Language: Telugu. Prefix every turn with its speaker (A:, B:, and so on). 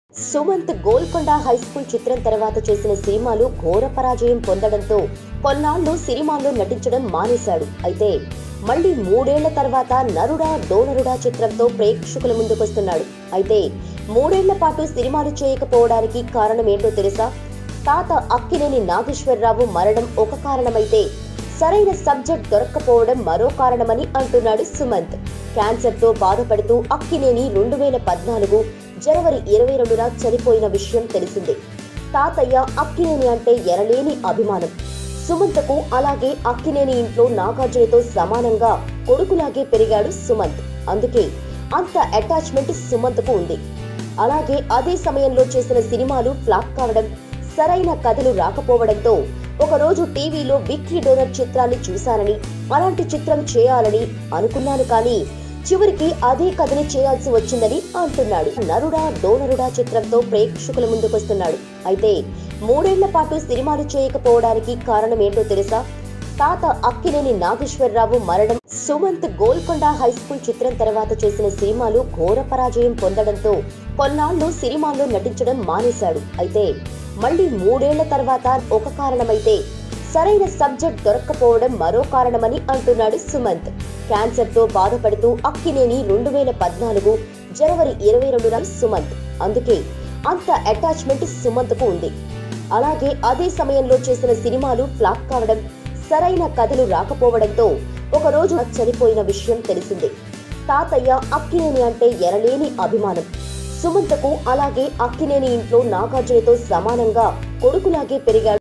A: సుమంత్ గోల్కొండ హై స్కూల్ చిత్రం తర్వాత చేసిన సినిమాలు ఘోర పరాజయం పొందడంతో కొన్నాళ్లు సినిమాల్లో నటించడం మానేశాడు అయితే మళ్ళీ మూడేళ్ల తర్వాత నరుడా డోనరుడా చిత్రంతో ప్రేక్షకుల ముందుకొస్తున్నాడు అయితే మూడేళ్ల పాటు సినిమాలు చేయకపోవడానికి కారణం ఏంటో తెలుసా తాత అక్కినేని నాగేశ్వరరావు మరణం ఒక కారణమైతే సరైన సబ్జెక్ట్ దొరక్కపోవడం మరో కారణమని అంటున్నాడు సుమంత్ క్యాన్సర్ తో బాధపడుతూ అక్కినేని రెండు వేల పద్నాలుగు జనవరి ఇరవై రెండున చనిపోయిన విషయం తెలిసిందే తాతయ్య అక్కినేని అంటే ఎనలేని అభిమానం సుమంత్కు అలాగే అక్కినేని ఇంట్లో నాగార్జునతో సమానంగా కొడుకులాగే పెరిగాడు సుమంత్ అందుకే అంత అటాచ్మెంట్ సుమంత్కు ఉంది అలాగే అదే సమయంలో చేసిన సినిమాలు ఫ్లాప్ కావడం సరైన కథలు రాకపోవడంతో ఒకరోజు టీవీలో విక్కీ డోనర్ చిత్రాన్ని చూశానని అలాంటి చిత్రం చేయాలని అనుకున్నాను కానీ చివరికి అదే కథని చేయాల్సి వచ్చిందని అంటున్నాడు నరుడా డోనరుడా చిత్రంతో ప్రేక్షకుల ముందుకొస్తున్నాడు అయితే మూడేళ్ల పాటు సినిమాలు చేయకపోవడానికి కారణం ఏంటో తెలుసా తాత అక్కినేని నాగేశ్వరరావు మరణం సుమంత్ గోల్కొండ హై స్కూల్ చిత్రం తర్వాత చేసిన సినిమాలు ఘోర పరాజయం పొందడంతో కొన్నాళ్లు సినిమాల్లో నటించడం మానేశాడు అయితే మళ్ళీ మూడేళ్ల తర్వాత ఒక కారణమైతే సరైన సబ్జెక్ట్ దొరక్కపోవడం మరో కారణమని అంటున్నాడు సుమంత్ క్యాన్సర్ తో బాధపడుతూ అక్కినేని రెండు వేల పద్నాలుగు జనవరి ఇరవై రెండున సుమంత్ అందుకే అంత అటాచ్మెంట్ సుమంత్కు ఉంది అలాగే అదే సమయంలో చేసిన సినిమాలు ఫ్లాప్ కావడం సరైన కథలు రాకపోవడంతో ఒకరోజు చనిపోయిన విషయం తెలిసిందే తాతయ్య అక్కినేని అంటే ఎనలేని అభిమానం సుమంతకు అలాగే అక్కినేని ఇంట్లో నాగార్జునతో సమానంగా కొడుకులాగే పెరిగాడు